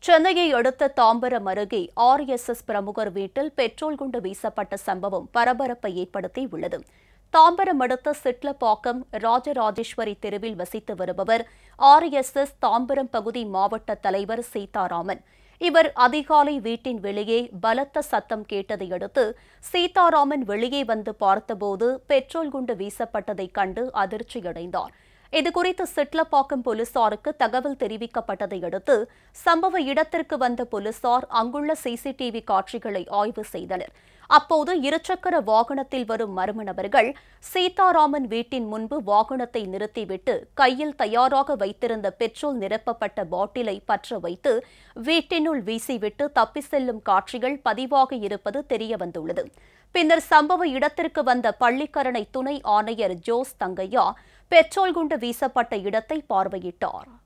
சென்னையை அடுத்த தாம்பரம் அருகே ஆர்எஸ்எஸ் பிரமுகர் வீட்டில் பெட்ரோல் குண்டு வீசப்பட்ட சம்பவம் பரபரப்பை ஏற்படுத்தி உள்ளது தாம்பரம் அடுத்த சிட்லப்பாக்கம் ராஜராஜேஸ்வரி தெருவில் வசித்து வருபவர் ஆர்எஸ்எஸ் தாம்பரம் பகுதி மாவட்ட தலைவர் சீதாராமன் இவர் அதிகாலை வீட்டின் வெளியே பலத்த சத்தம் கேட்டதை அடுத்து சீதாராமன் வெளியே வந்து பார்த்தபோது பெட்ரோல் குண்டு வீசப்பட்டதைக் கண்டு அதிர்ச்சியடைந்தார் இதுகுறித்து சிட்லப்பாக்கம் போலீசாருக்கு தகவல் தெரிவிக்கப்பட்டதை அடுத்து சம்பவ இடத்திற்கு வந்த போலீசார் அங்குள்ள சிசிடிவி காட்சிகளை ஆய்வு செய்தனர் அப்போது இருசக்கர வாகனத்தில் வரும் மர்ம நபர்கள் சீதாராமன் வீட்டின் முன்பு வாகனத்தை நிறுத்திவிட்டு கையில் தயாராக வைத்திருந்த பெட்ரோல் நிரப்பப்பட்ட பாட்டிலை பற்ற வைத்து வீட்டினுள் வீசிவிட்டு தப்பி செல்லும் காட்சிகள் பதிவாக இருப்பது தெரியவந்துள்ளது பின்னர் சம்பவ இடத்திற்கு வந்த பள்ளிக்கரணை துணை ஆணையர் ஜோஸ் தங்கையா பெட்ரோல் குண்டு வீசப்பட்ட இடத்தை பார்வையிட்டார்